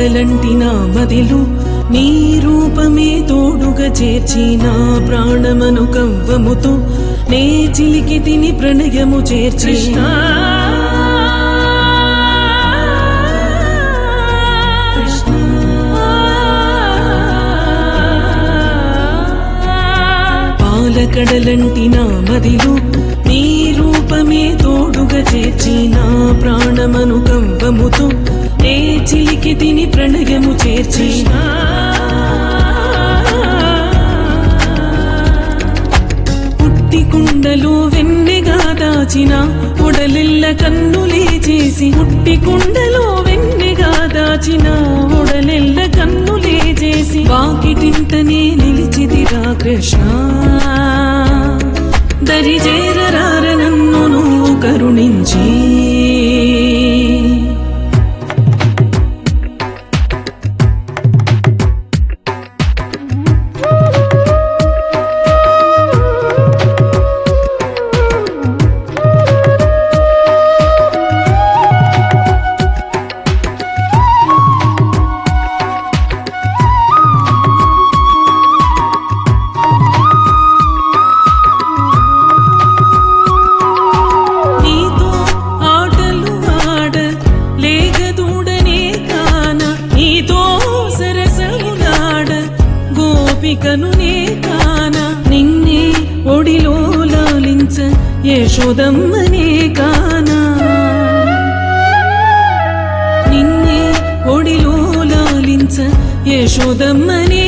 కడలంటి నా మదిలో నీ రూపమే తోడుగా చేర్చి నా ప్రాణమను కవ్వముతో నే చిలికి తిని ప్రణయము చేర్చి పాలకడలంటి నా మదిలో నీ రూపమే తోడుగా చేర్చి నా ప్రాణమను కవ్వముతో నే చిలికి తిని ప్రణయము చేర్చి పుట్టి కుండలో వెన్నెగా దాచిన ఉడలిల్ల కన్నులే చేసి పుట్టి కుండలో వెన్నెగా దాచిన ఉడలిల్ల కన్నులే చేసి వాకిటింతనే నిలిచిదిరా కృష్ణ దరి చేరరార నన్ను నువ్వు కరుణించి నీతో ఆటలు ఆడ లేగదూడనే కాన నీతో సరసములాడ గోపికను నే కాన నిన్నే ఒడిలో లాలించ యశోదమ్మనే కానా నిన్నే ఒడిలో లాలించ యశోదమ్మనే